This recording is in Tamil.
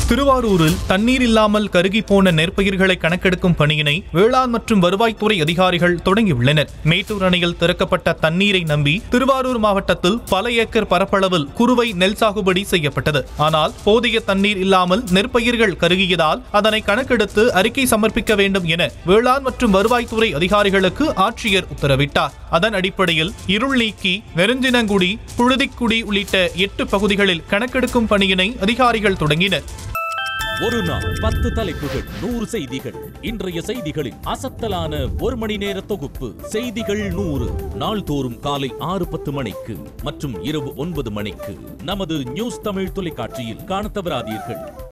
திருவாரூரில் தண்ணீர் இல்லாமல் கருகி போன நெற்பயிர்களை கணக்கெடுக்கும் பணியினை வேளாண் மற்றும் வருவாய்த்துறை அதிகாரிகள் தொடங்கியுள்ளனர் மேட்டூர் அணையில் திறக்கப்பட்ட தண்ணீரை நம்பி திருவாரூர் மாவட்டத்தில் பல ஏக்கர் பரப்பளவில் குறுவை நெல் சாகுபடி செய்யப்பட்டது ஆனால் போதிய தண்ணீர் இல்லாமல் நெற்பயிர்கள் கருகியதால் அதனை கணக்கெடுத்து அறிக்கை சமர்ப்பிக்க வேண்டும் என வேளாண் மற்றும் வருவாய்த்துறை அதிகாரிகளுக்கு ஆட்சியர் உத்தரவிட்டார் அதன் அடிப்படையில் இருள் நீக்கி நெருஞ்சினங்குடி புழுதிக்குடி உள்ளிட்ட எட்டு பகுதிகளில் கணக்கெடுக்கும் பணியினை அதிகாரிகள் தொடங்கினர் ஒரு நாள் பத்து தலைப்புகள் நூறு செய்திகள் இன்றைய செய்திகளின் அசத்தலான ஒரு மணி நேர தொகுப்பு செய்திகள் நூறு நாள்தோறும் காலை ஆறு பத்து மணிக்கு மற்றும் இரவு ஒன்பது மணிக்கு நமது நியூஸ் தமிழ் தொலைக்காட்சியில் காணத் தவறாதீர்கள்